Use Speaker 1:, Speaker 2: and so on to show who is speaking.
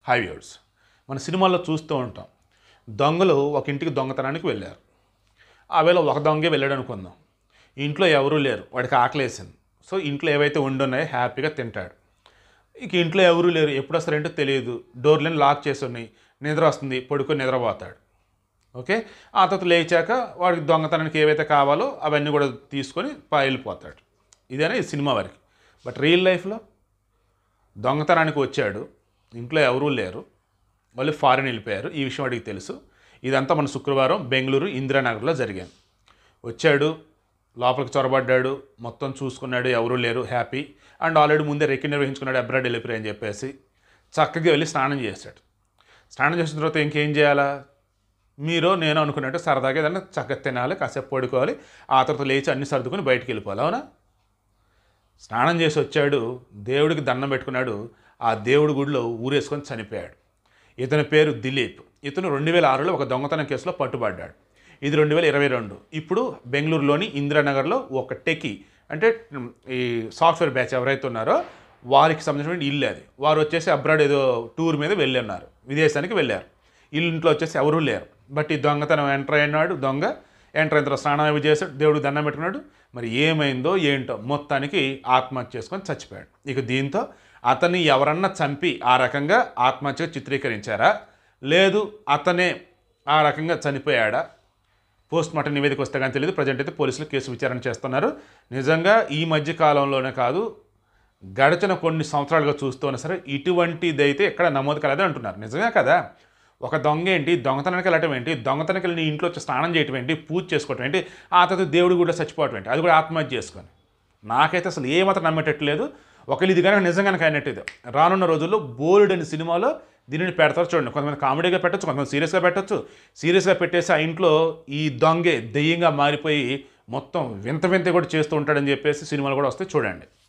Speaker 1: high viewers మన సినిమాల్లో చూస్తూ ఉంటాం దొంగలు ఒక ఇంటికి దొంగతనానికి వెళ్ళారు ఆ వేళ ఒక దొంగే వెళ్ళాడు అనుకుందాం ఇంట్లో ఎవరూ లేరు వాడికి ఆకలేసింది సో ఇంట్లో ఏవైతే ఉండున్నాయో హ్యాపీగా తింటాడు ఇక ఇంట్లో ఎవరూ లేరు ఎప్పుడు వస్తారంటే తెలియదు డోర్లను లాక్ చేసి ఉన్నాయి నిద్ర వస్తుంది పడుకొని నిద్రపోతాడు ఓకే ఆ తర్వాత లేచాక వాడికి దొంగతనానికి ఏవైతే కావాలో అవన్నీ కూడా తీసుకొని పా- వెళ్ళిపోతాడు ఇదేనా ఈ సినిమా వరకు బట్ రియల్ లైఫ్లో దొంగతనానికి వచ్చాడు ఇంట్లో ఎవరూ లేరు వాళ్ళు ఫారిన్ వెళ్ళిపోయారు ఈ విషయం వాడికి తెలుసు ఇదంతా మన శుక్రవారం బెంగళూరు ఇందిరానగర్లో జరిగాను వచ్చాడు లోపలికి చొరబడ్డాడు మొత్తం చూసుకున్నాడు ఎవరూ లేరు హ్యాపీ అండ్ ఆల్రెడీ ముందే రెక్కి నిర్వహించుకున్నాడు అబ్రాడ్ వెళ్ళిపోయి అని చెప్పేసి చక్కగా వెళ్ళి స్నానం చేశాడు స్నానం చేసిన తర్వాత ఇంకేం చేయాలా మీరు నేను అనుకున్నట్టు సరదాగా ఏదన్నా చక్కగా తినాలి కాసేపు పడుకోవాలి ఆ తర్వాత లేచి అన్ని సర్దుకొని బయటికి వెళ్ళిపోవాలి అవునా స్నానం చేసి వచ్చాడు దేవుడికి దండం పెట్టుకున్నాడు ఆ దేవుడి గుడిలో ఊరేసుకొని చనిపోయాడు ఇతని పేరు దిలీప్ ఇతను రెండు వేల ఆరులో ఒక దొంగతనం కేసులో పట్టుబడ్డాడు ఇది రెండు వేల ఇరవై రెండు ఇప్పుడు బెంగళూరులోని ఇందిరానగర్లో ఒక టెకి అంటే ఉమ్, ఈ సాఫ్ట్వేర్ బ్యాచ్ ఎవరైతే ఉన్నారో వారికి సంబంధించిన ఇల్లు అది వారు వచ్చేసి అబ్రాడ్ ఏదో టూర్ మీద వెళ్ళి ఉన్నారు విదేశానికి వెళ్ళారు ఇల్లు ఇంట్లో వచ్చేసి ఎవరూ లేరు బట్ ఈ దొంగతనం ఎంటర్ అయినాడు దొంగ ఎంటర్ అయిన తర్వాత స్నానం అవి చేశాడు దేవుడు దండం పెట్టుకున్నాడు మరి ఏమైందో ఏంటో మొత్తానికి ఆత్మహత్య చేసుకొని చచ్చిపోయాడు ఇక దీంతో అతన్ని ఎవరన్నా చంపి ఆ రకంగా ఆత్మహత్య చిత్రీకరించారా లేదు అతనే ఆ రకంగా చనిపోయాడా పోస్ట్ మార్టం నివేదిక వస్తే కానీ తెలియదు ప్రజెంట్ అయితే పోలీసులు కేసు విచారణ చేస్తున్నారు నిజంగా ఈ మధ్య కాలంలోనే కాదు గడిచిన కొన్ని సంవత్సరాలుగా చూస్తున్నా సరే ఇటువంటిదైతే ఎక్కడ నమోదు కాలేదని అంటున్నారు నిజమే కదా ఒక దొంగ ఏంటి దొంగతనానికి వెళ్ళటం ఏంటి దొంగతనానికి వెళ్ళి నీ ఇంట్లో వచ్చి స్నానం చేయటం ఏంటి పూజ చేసుకోవటం ఏంటి ఆ తర్వాత దేవుడు కూడా చచ్చిపోవటం ఏంటి అది కూడా ఆత్మహత్య చేసుకొని నాకైతే అసలు ఏమాత్రం నమ్మేటట్లేదు ఒకళ్ళు ఇది కనుక నిజంగానే అయినట్టు ఇది రానున్న రోజుల్లో బోల్డ్ అనే సినిమాలో దీనిని పెడతారు చూడండి కొంతమంది కామెడీగా పెట్టచ్చు కొంతమంది సీరియస్గా పెట్టచ్చు సీరియస్గా పెట్టేసి ఆ ఇంట్లో ఈ దొంగే దెయ్యంగా మారిపోయి మొత్తం వింత వింత కూడా చేస్తూ ఉంటాడని చెప్పేసి సినిమాలు కూడా వస్తాయి చూడండి